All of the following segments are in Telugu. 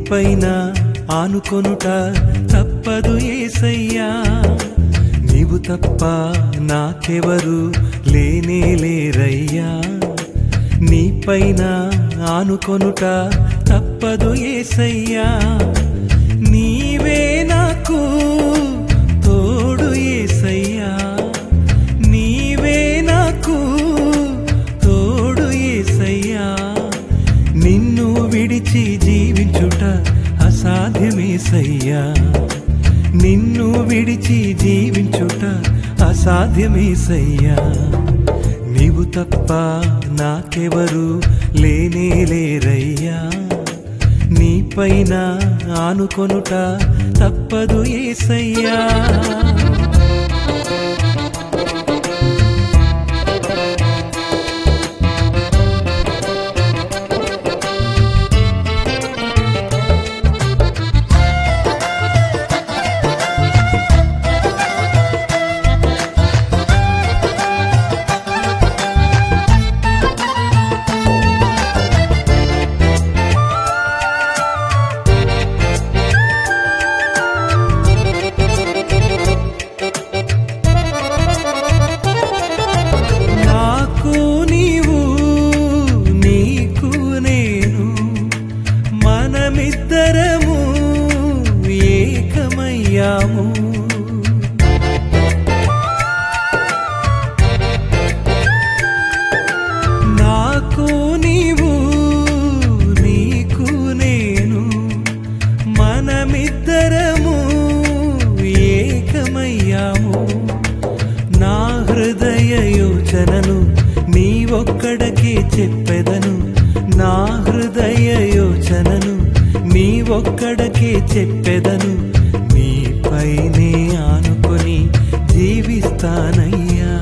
నీపైన ఆనుకొనుట తప్పదు ఏసయ్యా నీవు తప్ప నాకెవరు లేనే లేరయ్యా నీపైన ఆనుకొనుట తప్పదు ఏసయ్యా నీవే నాకు తోడు ఏసయ్యా నీవే నాకు తోడు ఏసయ్యా నిన్ను విడిచి జీవించుట అసాధ్యమేసయ్యా నిన్ను విడిచి జీవించుట అసాధ్యమేసయ్యా నీవు తప్ప నాకెవరు లేనే లేరయ్యా నీపైన ఆనుకొనుట తప్పదు ఏసయ్యా నాకు నీవు నీకు నేను మనమిద్దరము ఏకమయ్యాము నాకు నీవు నీకు నేను మనమిద్దరము ఏకమయ్యాము నా హృదయ యోచనను నీ ఒక్కడకే చెప్పెదను నా హృదయ యోచనను నీ ఒక్కడకే చెప్పెదను నీపైనే ఆనుకొని జీవిస్తానయ్యా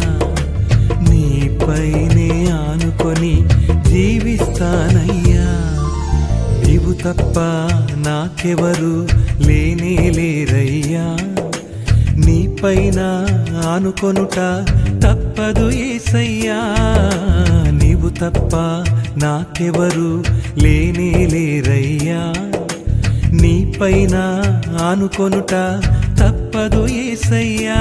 నీపైనే ఆనుకొని జీవిస్తానయ్యా నీవు తప్ప నాకెవరు లేనే లేరయ్యా నీపైన ఆనుకొనుట తప్పదు ఏసయ్యా నీవు తప్ప నాకెవరు లేనే లేరయ్యా నీపైన ఆనుకొనుట తప్పదు ఏసయ్యా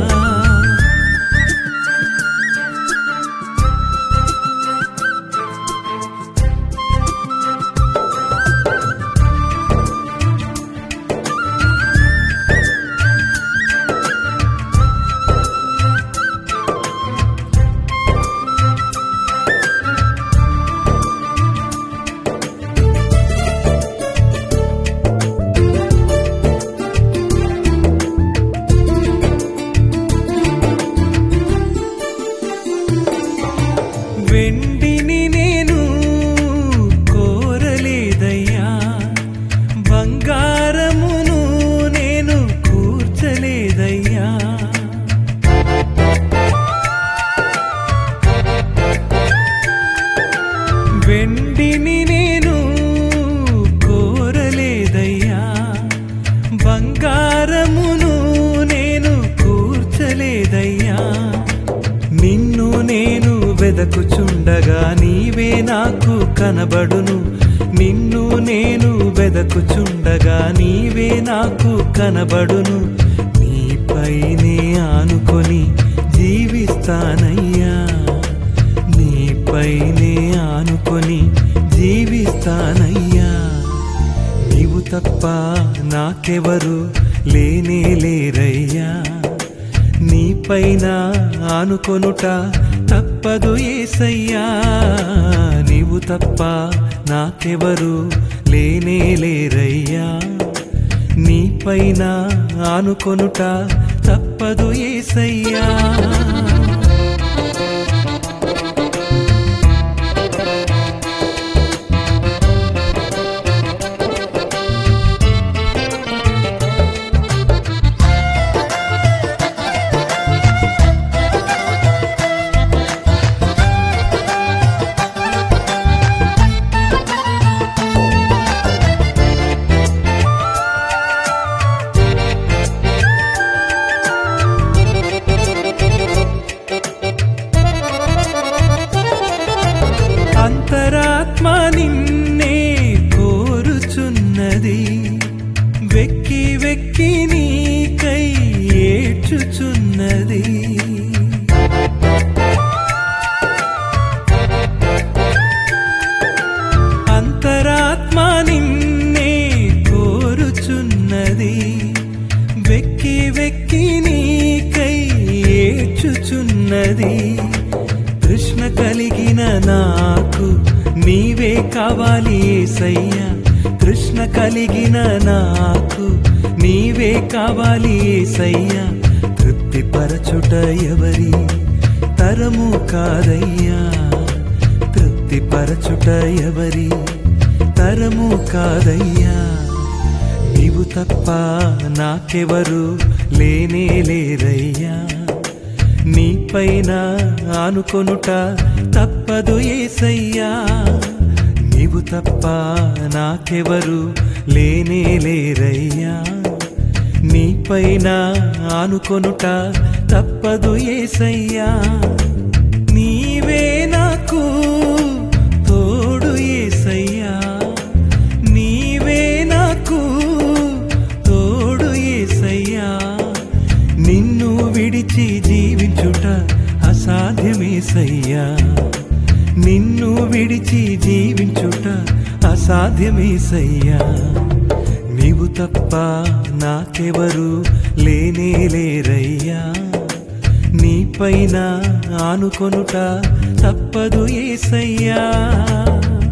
వెండిని నేను కోరలేదయ్యా బంగారమును నేను కూర్చలేదయ్యా వెండిని నేను కోరలేదయ్యా బంగారమును నేను కూర్చలేదయ్యా నిన్ను నేను వెదకుచుండగా నీవే నాకు కనబడును నిన్ను నేను వెదకుచుండగా నీవే నాకు కనబడును నీపైనే ఆనుకొని జీవిస్తానయ్యా నీపైనే ఆనుకొని జీవిస్తానయ్యా నీవు తప్ప నాకెవరు లేనే లేరయ్యా నీపైన ఆనుకొనుట తప్పదు ఏసయ్యా నీవు తప్ప నాకెవరు లేనే లేరయ్యా నీపైన ఆనుకొనుట తప్పదు ఏసయ్యా ఉన్నది తృష్ణ కలిగిన నాకు నీవే కావాలి ఏసయ్యా తృష్ణ కలిగిన నాకు నీవే కావాలి ఏసయ్యా తృప్తిపరచుట ఎవరి తరము కాదయ్యా తృప్తిపరచుట ఎవరి తరము కాదయ్యా నీవు తప్ప నాకెవరు లేనే లేరయ్యా నీపైన ఆనుకొనుట తప్పదు ఏసయ్యా నీవు తప్ప నాకెవరు లేనే లేరయ్యా నీపైన ఆనుకొనుట తప్పదు ఏసయ్యా నీవే నాకు తోడు ఏసయ్యా నీవే నాకు తోడు ఏసయ్యా నిన్ను విడిచి జీవించుట అసాధ్యమేసయ్యా నిన్ను విడిచి జీవించుట అసాధ్యమేసయ్యా నీవు తప్ప నాకెవరు లేనే లేరయ్యా నీపైన ఆనుకొనుట తప్పదు ఏసయ్యా